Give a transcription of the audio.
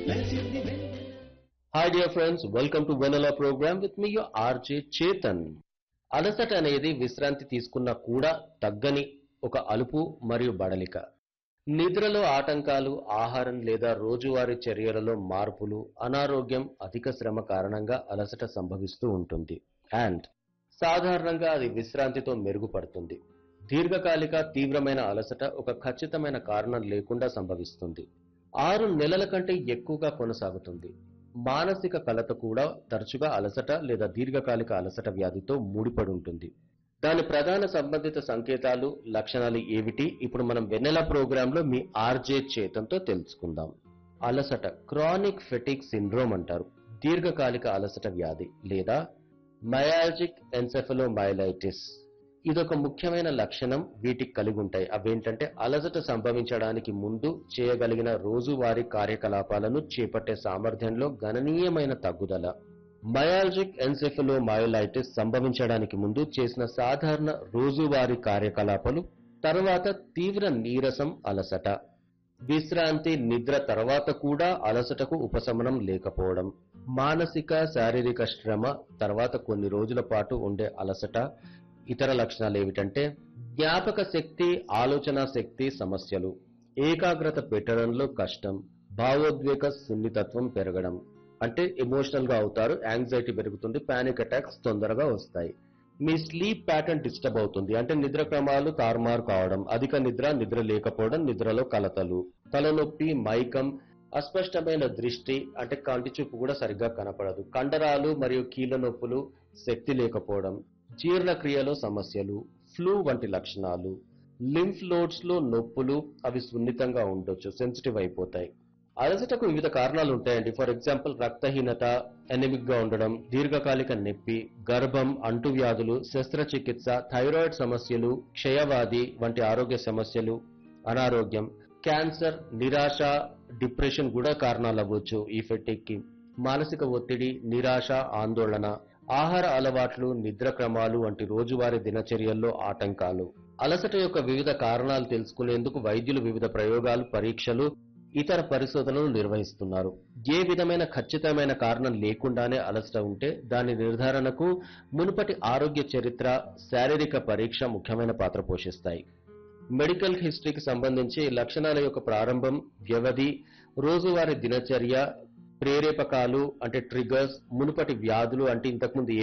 hi dear friends welcome to Vennela program with me your RJ Chetan అలసట అనేది విశ్రాంతి తీసుకున్నా కూడా తగ్గని ఒక అలుపు మరియు బడలిక నిద్రలో ఆటంకాలు ఆహారం లేదా రోజువారీ చర్యలలో మార్పులు అనారోగ్యం అధిక శ్రమ కారణంగా అలసట సంభవిస్తూ ఉంటుంది అండ్ సాధారణంగా అది విశ్రాంతితో మెరుగుపడుతుంది దీర్ఘకాలిక తీవ్రమైన అలసట ఒక ఖచ్చితమైన కారణం లేకుండా సంభవిస్తుంది ఆరు నెలల కంటే ఎక్కువగా కొనసాగుతుంది మానసిక కలత కూడా తరచుగా అలసట లేదా దీర్ఘకాలిక అలసట వ్యాధితో ముడిపడి ఉంటుంది దాని ప్రధాన సంబంధిత సంకేతాలు లక్షణాలు ఏమిటి ఇప్పుడు మనం వెన్నెల ప్రోగ్రాంలో మీ ఆర్జే చేతంతో తెలుసుకుందాం అలసట క్రానిక్ ఫెటిక్ సిండ్రోమ్ అంటారు దీర్ఘకాలిక అలసట వ్యాధి లేదా మయాలజిక్ ఎన్సెఫలోమైలైటిస్ ఇదొక ముఖ్యమైన లక్షణం వీటికి కలిగి ఉంటాయి అవేంటంటే అలసట సంభవించడానికి ముందు చేయగలిగిన రోజువారీ కార్యకలాపాలను చేపట్టే సామర్థ్యంలో గణనీయమైన తగ్గుదల మయాలజిక్ ఎన్సెఫలోమైలైటిస్ సంభవించడానికి ముందు చేసిన సాధారణ రోజువారీ కార్యకలాపాలు తర్వాత తీవ్ర నీరసం అలసట విశ్రాంతి నిద్ర తర్వాత కూడా అలసటకు ఉపశమనం లేకపోవడం మానసిక శారీరక శ్రమ తర్వాత కొన్ని రోజుల పాటు ఉండే అలసట ఇతర లక్షణాలు ఏమిటంటే జ్ఞాపక శక్తి ఆలోచన శక్తి సమస్యలు ఏకాగ్రత పెట్టడంలో కష్టం భావోద్వేగ సున్నితత్వం పెరగడం అంటే ఎమోషనల్ గా అవుతారు యాంగ్జైటీ పెరుగుతుంది పానిక్ అటాక్స్ తొందరగా వస్తాయి మీ స్లీప్ ప్యాటర్న్ డిస్టర్బ్ అవుతుంది అంటే నిద్ర క్రమాలు తారుమారు కావడం అధిక నిద్ర నిద్ర లేకపోవడం నిద్రలో కలతలు తలనొప్పి మైకం అస్పష్టమైన దృష్టి అంటే కంటి చూపు కూడా సరిగ్గా కనపడదు కండరాలు మరియు కీళ్ళ నొప్పులు శక్తి లేకపోవడం జీర్ణక్రియలో సమస్యలు ఫ్లూ వంటి లక్షణాలు లింఫ్ లోడ్స్ లో నొప్పులు అవి సున్నితంగా ఉండొచ్చు సెన్సిటివ్ అయిపోతాయి అలసటకు వివిధ కారణాలు ఉంటాయండి ఫర్ ఎగ్జాంపుల్ రక్తహీనత ఎనిమిక్ గా ఉండడం దీర్ఘకాలిక నొప్పి గర్భం అంటువ్యాధులు శస్త్రచికిత్స థైరాయిడ్ సమస్యలు క్షయవాది వంటి ఆరోగ్య సమస్యలు అనారోగ్యం క్యాన్సర్ నిరాశ డిప్రెషన్ కూడా కారణాలు అవ్వచ్చు ఈ ఫెటిక్ కి మానసిక ఒత్తిడి నిరాశ ఆందోళన ఆహార అలవాట్లు నిద్ర క్రమాలు వంటి రోజువారీ దినచర్యల్లో ఆటంకాలు అలసట యొక్క వివిధ కారణాలు తెలుసుకునేందుకు వైద్యులు వివిధ ప్రయోగాలు పరీక్షలు ఇతర పరిశోధనలు నిర్వహిస్తున్నారు ఏ విధమైన ఖచ్చితమైన కారణం లేకుండానే అలసట ఉంటే దాని నిర్ధారణకు మునుపటి ఆరోగ్య చరిత్ర శారీరక పరీక్ష ముఖ్యమైన పాత్ర పోషిస్తాయి మెడికల్ హిస్టరీకి సంబంధించి లక్షణాల యొక్క ప్రారంభం వ్యవధి రోజువారీ దినచర్య ప్రేరేపకాలు అంటే ట్రిగర్స్ మునుపటి వ్యాధులు అంటే ఇంతకుముందు ఏ